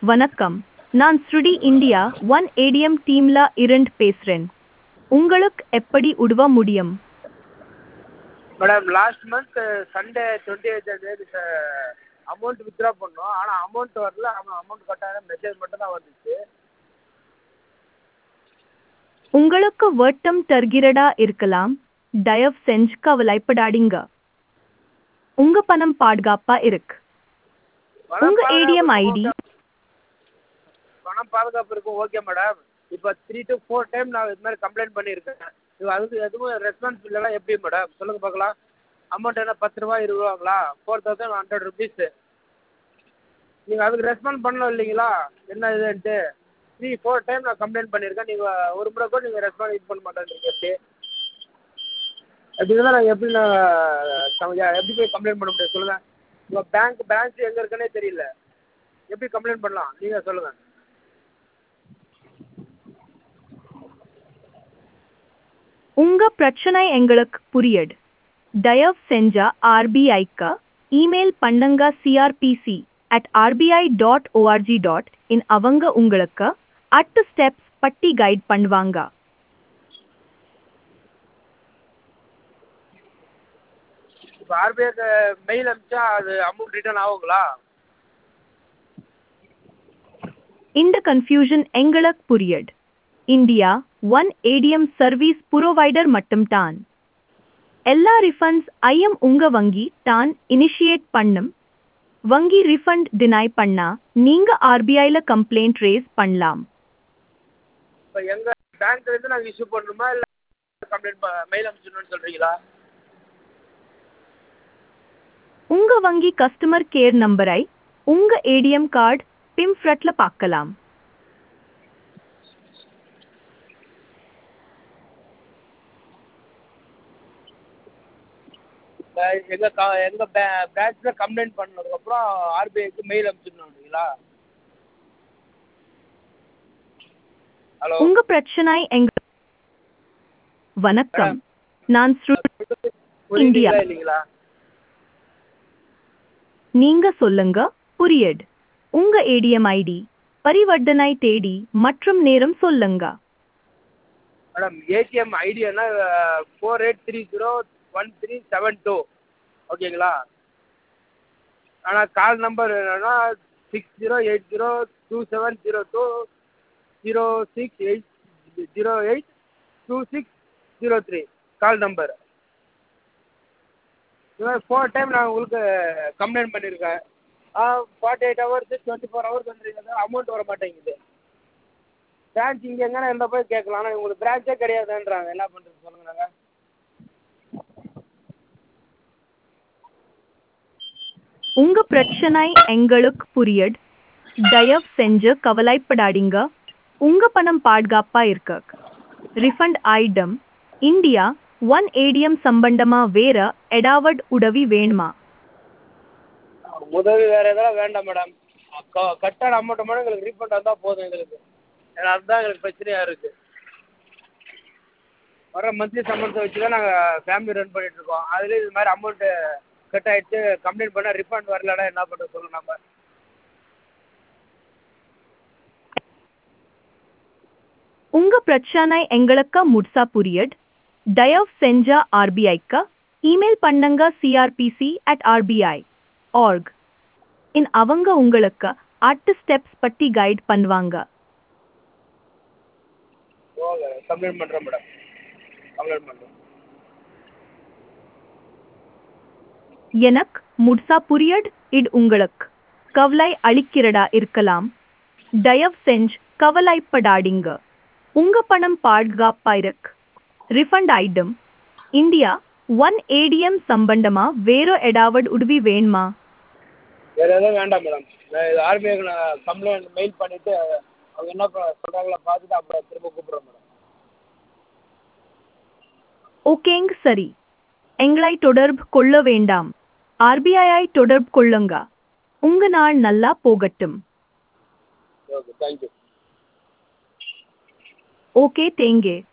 வணக்கம் நான் ஸ்ருடி இந்தியா ஒன் ஏடிஎம் டீம்ல இருந்து பேசுறேன் உங்களுக்கு எப்படி உதவ முடியும் madam last month Sunday twenty eighth தேதி அமௌண்ட் வித்ட்ரா பண்ணோம் ஆனால் அமௌண்ட் வரல ஆனால் அமௌண்ட் கட்டாத மெசேஜ் மட்டும் தான் வந்துச்சு உங்களுக்கு வட்டம் தருகிறதா இருக்கலாம் தயவு செஞ்சு கவலைப்படாதீங்க உங்க பணம் பாதுகாப்பா இருக்கு பணம் உங்க பாதுகாப்பு ஏடிஎம் ஐடி okay. பணம் பாதுகாப்பு இருக்கும் ஓகே மேடம் இப்போ த்ரீ டு ஃபோர் டைம் நான் இது மாதிரி கம்ப்ளைண்ட் பண்ணியிருக்கேன் இது அதுக்கு எதுவும் ரெஸ்பான்ஸ் இல்லைனா எப்படி மேடம் சொல்லுங்கள் பார்க்கலாம் அமௌண்ட் என்ன பத்து ரூபா இருபது ரூபாங்களா ஃபோர் தௌசண்ட் ஹண்ட்ரட் ருபீஸு நீங்கள் அதுக்கு ரெஸ்பாண்ட் பண்ணணும் இல்லைங்களா என்ன இதுன்ட்டு த்ரீ ஃபோர் டைம் நான் கம்ப்ளைண்ட் பண்ணியிருக்கேன் நீங்கள் ஒரு முறை கூட நீங்கள் ரெஸ்பாண்ட் இது பண்ண மாட்டேங்கிறீங்க எப்படி அப்படி இருந்தால் நாங்கள் எப்படி நான் எப்படி போய் கம்ப்ளைண்ட் பண்ண முடியும் சொல்லுங்கள் உங்கள் பேங்க் பிரான்ச் எங்கே இருக்குன்னே தெரியல எப்படி கம்ப்ளைண்ட் பண்ணலாம் நீங்கள் சொல்லுங்கள் உங்க பிரச்சனை எங்களுக்கு புரியுது தயவு செஞ்சா ஆர்பிஐக்கு இமெயில் பண்ணுங்க CRPC at RBI dot ORG dot in அவங்க உங்களுக்கு அட்டு ஸ்டெப்ஸ் பட்டி கைட் பண்ணுவாங்க இப்போ ஆர்பிஐக்கு மெயில் அனுப்பிச்சா அது அமௌண்ட் ரிட்டர்ன் ஆகுங்களா இந்த கன்ஃபியூஷன் எங்களுக்கு புரியுது India one ATM service provider மட்டும்தான் எல்லா ரிஃபண்ட்ஸ் ஐஎம் உங்க வங்கி தான் இனிஷியேட் பண்ணும் வங்கி ரிஃபண்ட் டினை பண்ணா நீங்க ஆர்பிஐல கம்ப்ளைண்ட் ரேஸ் பண்ணலாம் இப்போ எங்கள் பேங்க்லேருந்து நாங்கள் இஷ்யூ பண்ணணுமா இல்லை கம்ப்ளைண்ட் மெயில் அனுப்பிச்சிடணும்னு சொல்கிறீங்களா உங்க வங்கி கஸ்டமர் கேர் நம்பரை உங்க ஏடிஎம் கார்டு பிம்ஃப்ரட்ல பார்க்கலாம் எங்கள் க எங்கள் பே பிரான்ச்சில் கம்ப்ளைண்ட் பண்ணதுக்கப்புறம் ஆர்பிஐக்கு மெயில் அனுப்பிச்சிடணுங்களா ஹலோ உங்க பிரச்சனை எங்க வணக்கம் நான் ஸ்ரு புரியுதுங்களா இந்தியா. இல்லைங்களா நீங்க சொல்லுங்க புரியுது உங்க ஏடிஎம் ஐடி பரிவர்த்தனை தேதி மற்றும் நேரம் சொல்லுங்க மேடம் ஏடிஎம் ஐடியானா four eight three zero one three seven two ஓகேங்களா ஆனால் கால் நம்பர் என்னன்னா six zero eight zero two seven zero two zero six eight zero eight two six zero three call number இது மாதிரி four time நான் உங்களுக்கு complaint பண்ணியிருக்கேன் forty eight hours twenty four hours வந்துருக்கீங்க amount வர மாட்டேங்குது branch இங்கே எங்கன்னா இருந்தால் போய் கேட்கலாம் ஆனால் உங்களுக்கு பிரான்ச்சே கிடையாதுன்றாங்க என்ன பண்ணுறது சொல்லுங்கள் நாங்கள் உங்க பிரச்சனை எங்களுக்கு புரியுது தயவு செஞ்சு கவலைப்படாதீங்க உங்க பணம் பாதுகாப்பா இருக்கு refund item India one ATM சம்பந்தமா வேற எடாவட் உதவி வேணுமா உதவி வேறு எதாவது வேண்டாம் மேடம் க கட்டான அமௌண்ட்டை மட்டும் எங்களுக்கு ரீஃபண்ட் வந்தால் போதும் எங்களுக்கு ஏன்னா அதுதான் எங்களுக்கு பிரச்சனையாக இருக்குது வர மந்த்லி சம்பளத்தை வச்சு தான் நாங்கள் ஃபேமிலி ரன் பண்ணிகிட்ருக்கோம் அதுலேயும் இது மாதிரி அமௌண்ட்டு கட் ஆகிடுச்சு கம்ப்ளைண்ட் பண்ணால் ரிஃபண்ட் வரலன்னா என்ன பண்ணுறது சொல்லுங்கள் நம்ம உங்க பிரச்சனை எங்களுக்கு முழுசா புரியுது தயவு செஞ்ச ஆர்பிஐக்கு இமெயில் பண்ணுங்க CRPC at RBI org in அவங்க உங்களுக்கு அட்டு ஸ்டெப்ஸ் பத்தி கைட் பண்ணுவாங்க ஓகே கம்ப்ளைண்ட் பண்ணுறேன் மேடம் கம்ப்ளைண்ட் பண்ணுறேன் எனக்கு முழுசா புரியுது இது உங்களுக்கு கவலை அளிக்கிறதா இருக்கலாம் தயவு செஞ்சு கவலைப்படாதீங்க உங்க பணம் பாதுகாப்பா இருக்கு refund item India one ATM சம்பந்தமா வேற ஏதாவது உதவி வேணுமா வேறு எதுவும் வேண்டாம் மேடம் இது ஆர்பிஐக்கு நான் கம்ப்ளைண்ட் மெயில் பண்ணிவிட்டு அவங்க என்ன சொல்கிறாங்களோ பார்த்துட்டு அப்புறம் திரும்ப கூப்பிட்றேன் மேடம் ஓகேங்க சரி எங்களை தொடர்பு கொள்ள வேண்டாம் ஆர்பிஐ தொடர்பு கொள்ளுங்க உங்க நாள் நல்லா போகட்டும் ஓகே தேங்க்யூ ஓகே தேங்கே